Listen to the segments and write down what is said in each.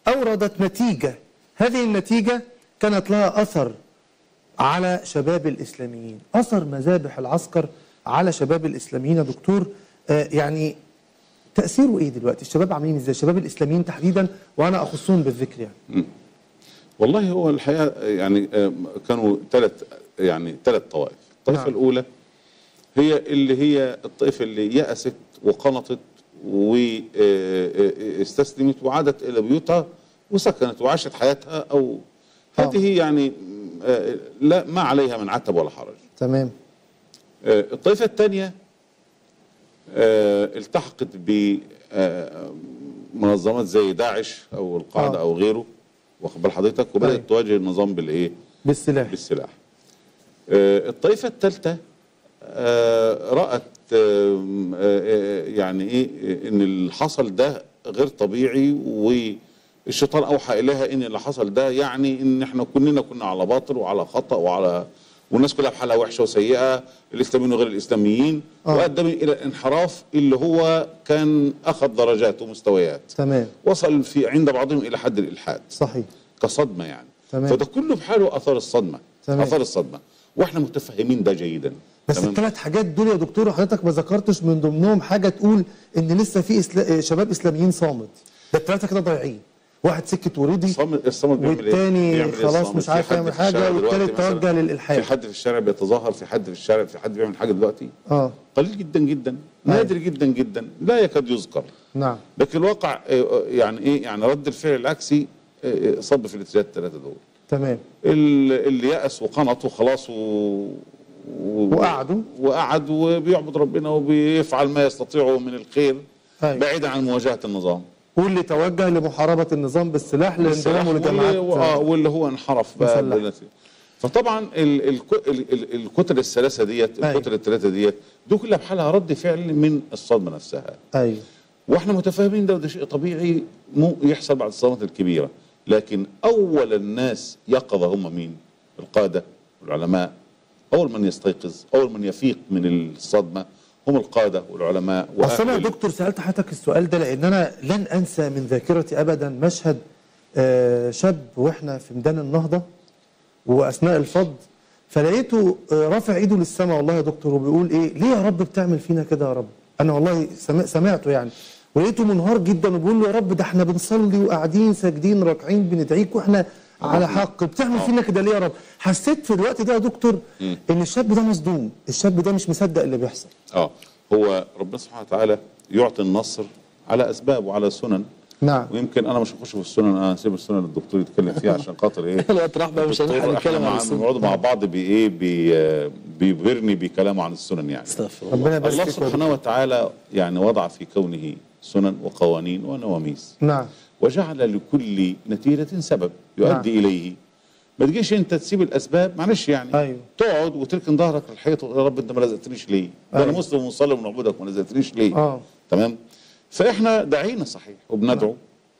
أوردت نتيجة هذه النتيجة كانت لها أثر على شباب الإسلاميين أثر مذابح العسكر على شباب الإسلاميين يا دكتور آه يعني تأثيره إيه دلوقتي الشباب عاملين إزاي الشباب الإسلاميين تحديدا وأنا أخصهم بالذكر يعني والله هو الحقيقه يعني آه، كانوا ثلاث يعني ثلاث طوائف الطائفه نعم. الاولى هي اللي هي الطائفه اللي يأست وقنطت واستسلمت وعادت الى بيوتها وسكنت وعاشت حياتها او آه. هذه يعني آه، لا ما عليها من عتب ولا حرج تمام آه، الطائفة الثانية آه، التحقت بمنظمات زي داعش أو القاعدة آه. أو غيره واخد بال حضرتك وبدأت أيوة. تواجه النظام بالإيه؟ بالسلاح بالسلاح. آه، الطائفة الثالثة آه، رأت آم، آه، آه، يعني إيه آه، إن اللي حصل ده غير طبيعي والشيطان أوحى إليها إن اللي حصل ده يعني إن إحنا كلنا كنا على باطل وعلى خطأ وعلى والناس كلها بحالها وحشة وسيئة الإسلاميين وغير الإسلاميين آه. وأدى إلى الانحراف اللي هو كان أخذ درجات ومستويات تمام وصل في عند بعضهم إلى حد الإلحاد صحيح كصدمه يعني تمام. فده كله بحاله اثار الصدمه تمام. اثار الصدمه واحنا متفهمين ده جيدا بس تمام؟ الثلاث حاجات دول يا دكتور حضرتك ما ذكرتش من ضمنهم حاجه تقول ان لسه في إسلا... شباب اسلاميين صامت ده الثلاثه كده ضايعين واحد سكت ورضي الصامت الصامت بيعمل ايه؟ والتاني بيعمل إيه خلاص الصامت؟ مش في عارف حد يعمل في الشارع حاجة، دلوقتي والتالت مثلاً؟ توجه للإلحاد. في حد في الشارع بيتظاهر في حد في الشارع في حد بيعمل حاجه دلوقتي اه قليل جدا جدا نادر جدا جدا لا يكاد يذكر نعم لكن الواقع آه، يعني ايه يعني رد الفعل العكسي آه، آه، صب في الاتجاهات الثلاثه دول تمام ال- اللي يأس وقنط وخلاص و... و... وقعدوا. وقعد وبيعبد ربنا وبيفعل ما يستطيعه من الخير أيوة. بعيدا عن مواجهة النظام واللي توجه لمحاربه النظام بالسلاح لانضمامه واللي, لجماعات آه، واللي هو انحرف بقى مسلح. بالنتيجة. فطبعا ال... ال... ال... ال... الكتل الثلاثة ديت أيوة. الكتل الثلاثة ديت دي كلها بحالها رد فعل من الصدمة نفسها ايوه واحنا متفاهمين ده وده شيء طبيعي مو يحصل بعد الصدمات الكبيره لكن اول الناس يقظه هم مين؟ القاده والعلماء اول من يستيقظ اول من يفيق من الصدمه هم القاده والعلماء اصل انا يا وأهل- دكتور سالت حضرتك السؤال ده لان انا لن انسى من ذاكرتي ابدا مشهد آه، شاب واحنا في ميدان النهضه واثناء الفض فلقيته آه، رافع ايده للسماء والله يا دكتور وبيقول ايه ليه يا رب بتعمل فينا كده يا رب انا والله سمع سمعته يعني ولقيته منهار جدا وبيقول له يا رب ده احنا بنصلي وقاعدين ساجدين راكعين بندعيك واحنا على حق بتعمل فينا كده ليه يا رب حسيت في الوقت ده يا دكتور ان الشاب ده مصدوم الشاب ده مش مصدق اللي بيحصل اه هو ربنا سبحانه وتعالى يعطي النصر على اسباب وعلى سنن نعم ويمكن انا مش هخش في السنن انا هسيب السنن للدكتور يتكلم فيها عشان خاطر ايه الوقت راح بقى مش هنلحق الدكتور نتكلم احنا عن مع السنة. بنقعد مع بعض بايه بي بيبهرني بكلامه عن السنن يعني استغفر الله ربنا يبارك الله فيك يا دكتور. سبحانه وتعالى يعني وضع في كونه سنن وقوانين ونواميس نعم وجعل لكل نتيجة سبب يؤدي نعم. إليه ما تجيش انت تسيب الاسباب معلش يعني أيوه. تقعد وتركن ظهرك للحيط وتقول يا رب انت ما لزقتنيش ليه؟ ده انا أيوه. مسلم ومصلي ونعبدك ما لزقتنيش ليه؟ آه. تمام؟ فاحنا دعينا صحيح وبندعو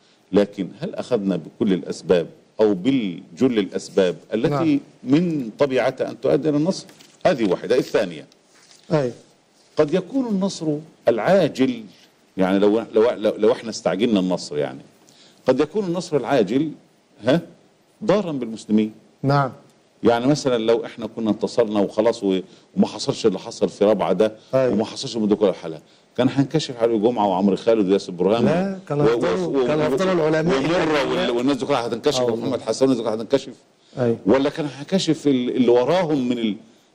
لكن هل اخذنا بكل الاسباب او بالجل الاسباب التي نعم. من طبيعتها ان تؤدي الى النصر؟ هذه واحده، الثانيه ايوه قد يكون النصر العاجل يعني لو لو لو, لو احنا استعجلنا النصر يعني قد يكون النصر العاجل ها ضارا بالمسلمين نعم يعني مثلا لو احنا كنا انتصرنا وخلاص و- وما حصلش اللي حصل في رابعه ده أيوة. وما حصلش من كل الحلقه كان هنكشف علي جمعه وعمرو خالد وياسر برهان لا، كان و- و- هيفضلوا- و- كان و- هيفضلوا العلماء ومره وال- والناس دي كلها هتنكشف آه والله. ومحمد حسن والناس دي كلها هتنكشف ايوه ولا كان هكشف ال- اللي وراهم من ال...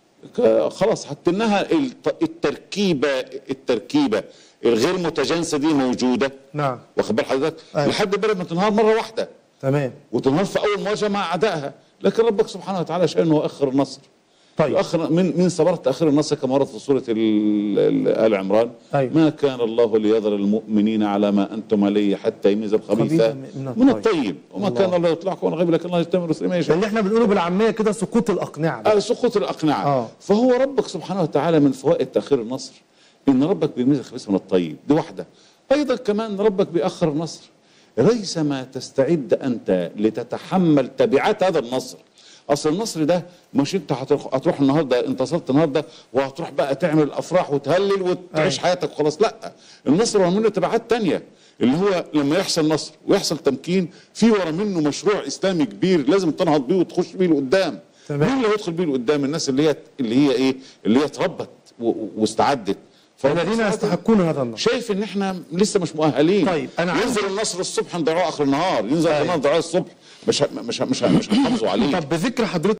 ك- خلاص حطيناها الت- التركيبه التركيبه الغير متجانسه دي موجوده نعم واخد بال حضرتك أيوة. لحد بلد ما تنهار مره واحده تمام وتنهار في اول مواجهه مع اعدائها لكن ربك سبحانه وتعالى شاء انه يؤخر النصر طيب يؤخر من من صبرت تاخير النصر كما ورد في سوره ال- ال- ال عمران أيوة. ما كان الله ليذر المؤمنين على ما انتم عليه حتى يميز الخبيث خبيث من من الطيب. الطيب وما الله. كان الله يطلعكم على الغيب لكن الله يتم رسل ما يشاء اللي احنا بنقوله بالعاميه كده سقوط الاقنعه ده. آه سقوط الأقنعة آه. فهو ربك سبحانه وتعالى من فوائد تأخير النصر إن ربك بيميز الخبيث من الطيب دي واحدة أيضا كمان ربك بيأخر النصر ليس ما تستعد أنت لتتحمل تبعات هذا النصر أصل النصر ده مش أنت هتروح, هتروح النهاردة انتصرت النهاردة وهتروح بقى تعمل الأفراح وتهلل وتعيش أيوة. حياتك وخلاص لا النصر هو منه تبعات تانية اللي هو لما يحصل نصر ويحصل تمكين في ورا منه مشروع اسلامي كبير لازم تنهض بيه وتخش بيه لقدام تمام. مين اللي هيدخل بيه لقدام الناس اللي هي اللي هي ايه اللي هي اتربت و- و- واستعدت الذين يستحقون هذا النصر شايف ان احنا لسه مش مؤهلين طيب، أنا عايز- ينزل النصر الصبح نضيعوه اخر النهار ينزل طيب. النهار نضيعوه الصبح مش ه- مش ه- مش ه- مش هنحافظوا عليه طب بذكر حضرتك